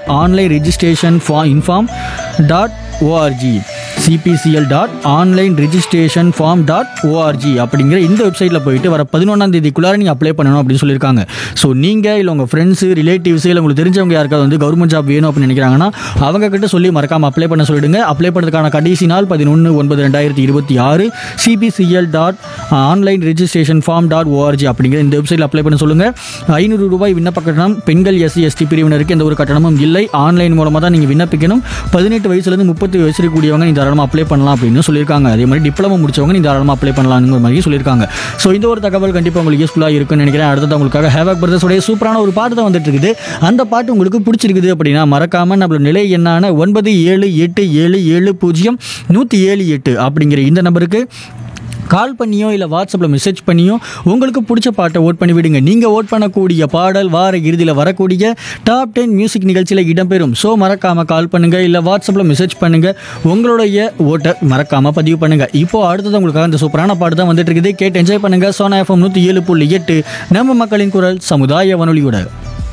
online registration ஃபா inform dot ORG CPCL dot online registration form dot ORG அப்படிங்கிற இந்த வெப்சைட்டில் போயிட்டு வர பதினொன்றாம் தேதிக்குள்ளார நீங்கள் அப்ளை பண்ணணும் அப்படின்னு சொல்லியிருக்காங்க ஸோ நீங்கள் இல்லை உங்கள் ஃப்ரெண்ட்ஸு ரிலேட்டிவ்ஸ் இல்லை உங்களுக்கு தெரிஞ்சவங்க யாருக்காவது வந்து கவர்மெண்ட் ஜாப் வேணும் அப்படின்னு நினைக்கிறாங்கன்னா அவங்க கிட்ட சொல்லி மறக்காமல் அப்ளை பண்ண சொல்லிடுங்க அப்ளை பண்ணுறதுக்கான கடைசி நாள் பதினொன்று ஒன்பது ரெண்டாயிரத்தி இருபத்தி ஆறு CPCL dot online registration form dot ORG அப்படிங்கிற இந்த வெப்சைட்டில் அப்ளை பண்ண சொல்லுங்கள் ஐநூறு ரூபாய் விண்ணப்ப கட்டணம் பெண்கள் எஸ்சி எஸ்டி பிரிவினருக்கு எந்த ஒரு கட்டணமும் இல்லை ஆன்லைன் மூலமாக தான் நீங்கள் விண்ணப்பிக்கணும் பதினெட்டு வயசுலேருந்து முப்பத்தி வயசு இருக்கக்கூடியவங்க நீ தாராளமாக அப்ளை பண்ணலாம் அப்படின்னு சொல்லியிருக்காங்க அதே மாதிரி டிப்ளமோ முடிச்சவங்க நீ தாராளமாக அப்ளை பண்ணலாம்ங்கிற மாதிரி சொல்லியிருக்காங்க ஸோ இந்த ஒரு தகவல் கண்டிப்பாக உங்களுக்கு யூஸ்ஃபுல்லாக இருக்குன்னு நினைக்கிறேன் அடுத்தது உங்களுக்காக ஹேவாக் பிரதர்ஸோடைய சூப்பரான ஒரு பாட்டு தான் வந்துட்டு இருக்குது அந்த பாட்டு உங்களுக்கு பிடிச்சிருக்குது அப்படின்னா மறக்காம நம்மளோட நிலை என்னான ஒன்பது ஏழு எட்டு ஏழு ஏழு பூஜ்ஜியம் நூற்றி ஏழு எட்டு அப்படிங்கிற இந்த நம்பருக்கு கால் பண்ணியோ இல்லை வாட்ஸ்அப்பில் மெசேஜ் பண்ணியோ உங்களுக்கு பிடிச்ச பாட்டை ஓட் பண்ணி விடுங்க நீங்கள் ஓட் பண்ணக்கூடிய பாடல் வார இறுதியில் வரக்கூடிய டாப் டென் மியூசிக் நிகழ்ச்சியில் இடம்பெறும் ஸோ மறக்காமல் கால் பண்ணுங்கள் இல்லை வாட்ஸ்அப்பில் மெசேஜ் பண்ணுங்கள் உங்களுடைய ஓட்டை மறக்காமல் பதிவு பண்ணுங்கள் இப்போ அடுத்தது உங்களுக்காக இந்த சூப்பரான பாட்டு தான் வந்துட்டு இருக்குது கேட்டு என்ஜாய் பண்ணுங்கள் சோனா எஃப்எம் நூற்றி ஏழு புள்ளி எட்டு நம்ம மக்களின் குரல் சமுதாய வானொலியோட